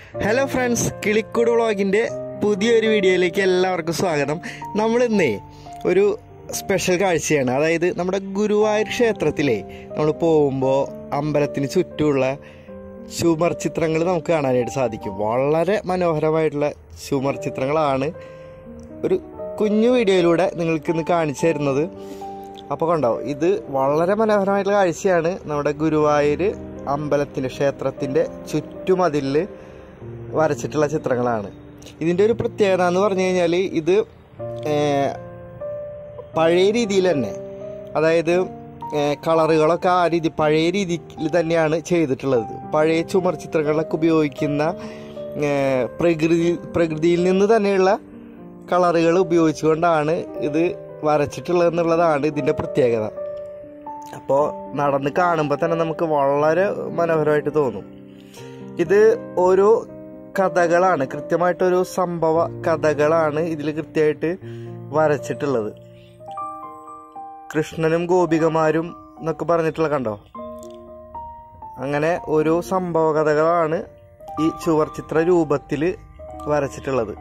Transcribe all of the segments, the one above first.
hello friends കിളിക്കൂട് വ്ളോഗിൻ്റെ പുതിയൊരു വീഡിയോയിലേക്ക് എല്ലാവർക്കും സ്വാഗതം നമ്മൾ ഇന്നേ ഒരു സ്പെഷ്യൽ കാഴ്ചയാണ് അതായത് നമ്മുടെ ഗുരുവായൂർ ക്ഷേത്രത്തിലെ നമ്മൾ പോകുമ്പോൾ അമ്പലത്തിന് ചുറ്റുമുള്ള ചുമർ ചിത്രങ്ങൾ നമുക്ക് കാണാനായിട്ട് സാധിക്കും വളരെ മനോഹരമായിട്ടുള്ള ചുമർ ചിത്രങ്ങളാണ് ഒരു കുഞ്ഞു വീഡിയോയിലൂടെ നിങ്ങൾക്ക് ഇന്ന് കാണിച്ചു തരുന്നത് അപ്പോൾ കണ്ടോ ഇത് വളരെ മനോഹരമായിട്ടുള്ള കാഴ്ചയാണ് നമ്മുടെ ഗുരുവായൂർ അമ്പലത്തിൻ്റെ ക്ഷേത്രത്തിൻ്റെ ചുറ്റുമതിലിൽ വരച്ചിട്ടുള്ള ചിത്രങ്ങളാണ് ഇതിൻ്റെ ഒരു പ്രത്യേകത എന്ന് പറഞ്ഞു കഴിഞ്ഞാൽ ഇത് ഏർ, പഴയ രീതിയിൽ തന്നെ അതായത് ഏർ, കളറുകളൊക്കെ ആ രീതി പഴയ രീതിയിൽ തന്നെയാണ് ചെയ്തിട്ടുള്ളത് പഴയ ചുമർ ചിത്രങ്ങളൊക്കെ ഉപയോഗിക്കുന്ന ഏർ, പ്രകൃതി പ്രകൃതിയിൽ നിന്ന് തന്നെയുള്ള കളറുകൾ ഉപയോഗിച്ചുകൊണ്ടാണ് ഇത് വരച്ചിട്ടുള്ളത് എന്നുള്ളതാണ് ഇതിൻ്റെ പ്രത്യേകത അപ്പോൾ നടന്ന് കാണുമ്പോൾ തന്നെ നമുക്ക് വളരെ മനോഹരമായിട്ട് തോന്നും ഇത് ഓരോ കഥകളാണ് കൃത്യമായിട്ടൊരു സംഭവ കഥകളാണ് ഇതിൽ കൃത്യമായിട്ട് വരച്ചിട്ടുള്ളത് കൃഷ്ണനും ഗോപികമാരും എന്നൊക്കെ പറഞ്ഞിട്ടുള്ള കണ്ടോ അങ്ങനെ ഓരോ സംഭവ കഥകളാണ് ഈ ചുവർചിത്ര രൂപത്തിൽ വരച്ചിട്ടുള്ളത്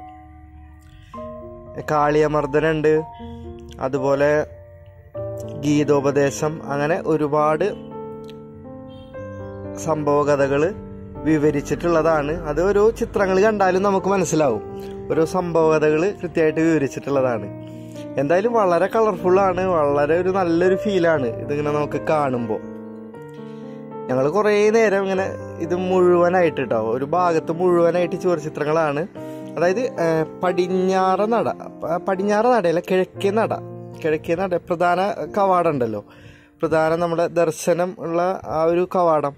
കാളിയമർദ്ദനുണ്ട് അതുപോലെ ഗീതോപദേശം അങ്ങനെ ഒരുപാട് സംഭവ കഥകൾ വിവരിച്ചിട്ടുള്ളതാണ് അത് ഓരോ ചിത്രങ്ങൾ കണ്ടാലും നമുക്ക് മനസ്സിലാവും ഓരോ സംഭവ കഥകൾ കൃത്യമായിട്ട് വിവരിച്ചിട്ടുള്ളതാണ് എന്തായാലും വളരെ കളർഫുള്ളാണ് വളരെ ഒരു നല്ലൊരു ഫീലാണ് ഇതിങ്ങനെ നമുക്ക് കാണുമ്പോൾ ഞങ്ങൾ കുറേ നേരം ഇങ്ങനെ ഇത് മുഴുവനായിട്ട് കേട്ടോ ഒരു ഭാഗത്ത് മുഴുവനായിട്ട് ചുവർ ചിത്രങ്ങളാണ് അതായത് ആ, പടിഞ്ഞാറ നട പ- പടിഞ്ഞാറ നടയല്ല കിഴക്കേ നട കിഴക്കേ നട പ്രധാന കവാടം ഉണ്ടല്ലോ പ്രധാന നമ്മുടെ ദർശനം ഉള്ള ആ ഒരു കവാടം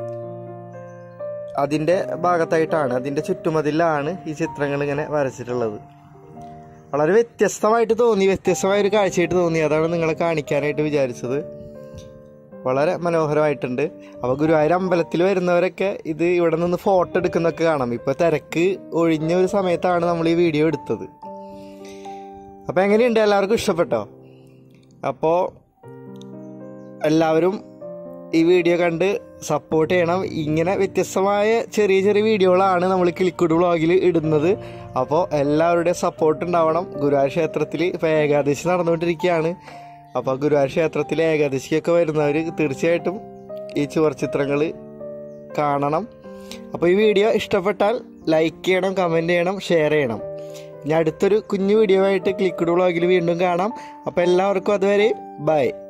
അതിൻ്റെ ഭാഗത്തായിട്ടാണ് അതിൻ്റെ ചുറ്റുമതിലാണ് ഈ ചിത്രങ്ങൾ ഇങ്ങനെ വരച്ചിട്ടുള്ളത് വളരെ വ്യത്യസ്തമായിട്ട് തോന്നി വ്യത്യസ്തമായ ഒരു കാഴ്ചയായിട്ട് തോന്നി അതാണ് നിങ്ങളെ കാണിക്കാനായിട്ട് വിചാരിച്ചത് വളരെ മനോഹരമായിട്ടുണ്ട് അപ്പോൾ ഗുരുവായൂർ അമ്പലത്തിൽ വരുന്നവരൊക്കെ ഇത് ഇവിടെ നിന്ന് ഫോട്ടോ എടുക്കുന്നൊക്കെ കാണാം ഇപ്പോൾ തിരക്ക് ഒഴിഞ്ഞ ഒരു സമയത്താണ് നമ്മൾ ഈ വീഡിയോ എടുത്തത് അപ്പോൾ എങ്ങനെയുണ്ട് എല്ലാവർക്കും ഇഷ്ടപ്പെട്ടോ അപ്പോൾ എല്ലാവരും ഈ വീഡിയോ കണ്ട് സപ്പോർട്ട് ചെയ്യണം ഇങ്ങനെ വ്യത്യസ്തമായ ചെറിയ ചെറിയ വീഡിയോകളാണ് നമ്മൾ കിളിക്കുട് വ്ളോഗിൽ ഇടുന്നത് അപ്പോൾ എല്ലാവരുടെയും സപ്പോർട്ട് ഉണ്ടാവണം ഗുരുവായൂർ ക്ഷേത്രത്തിൽ ഇപ്പോൾ ഏകാദശി നടന്നുകൊണ്ടിരിക്കുകയാണ് അപ്പോൾ ഗുരുവായൂർ ക്ഷേത്രത്തിൽ ഏകാദശിക്കൊക്കെ വരുന്നവർ തീർച്ചയായിട്ടും ഈ ചുവർ ചിത്രങ്ങൾ കാണണം അപ്പോൾ ഈ വീഡിയോ ഇഷ്ടപ്പെട്ടാൽ ലൈക്ക് ചെയ്യണം കമൻറ്റ് ചെയ്യണം ഷെയർ ചെയ്യണം ഇനി അടുത്തൊരു കുഞ്ഞു വീഡിയോ ആയിട്ട് ക്ലിക്കുഡ് വ്ളോഗിൽ വീണ്ടും കാണാം അപ്പോൾ എല്ലാവർക്കും അതുവരെ ബൈ